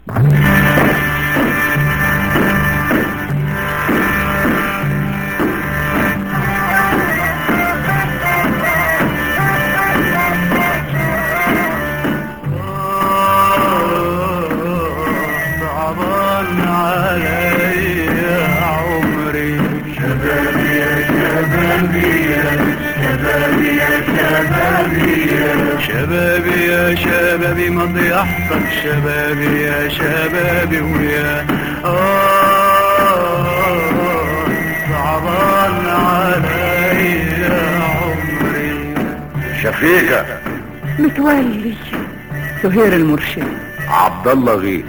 صعبان علي عمري شبابي يا شبابي يا شبابي يا شبابي يا شبابي يا شبابي مضيعتك شبابي يا شبابي ويا آه صعبان علي عمري شفيقة متولي سهير المرشد عبد الله غيث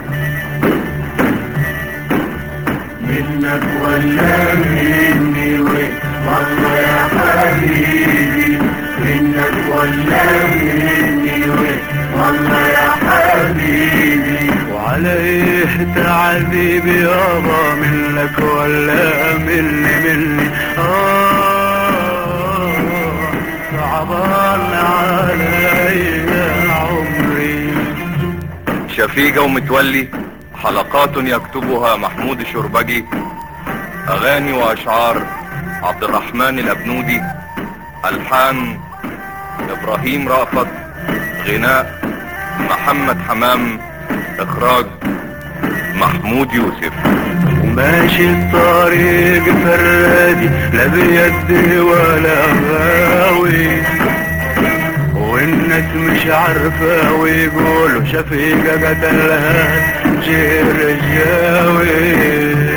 منك ولا مني والله يا حبيبي منك ولا مني والله يا حبيبي وعليه تعذيبي يابا منك ولا مني مني آه صعبان علي عمري شفيقة ومتولي حلقات يكتبها محمود الشربجي أغاني وأشعار عبد الرحمن الأبنودي ألحان إبراهيم رأفت غناء محمد حمام إخراج محمود يوسف وماشي الطريق فرادي لا بيدي ولا غاوي والناس مش عارفة ويقولوا شفيقة قتلها جير الجاوي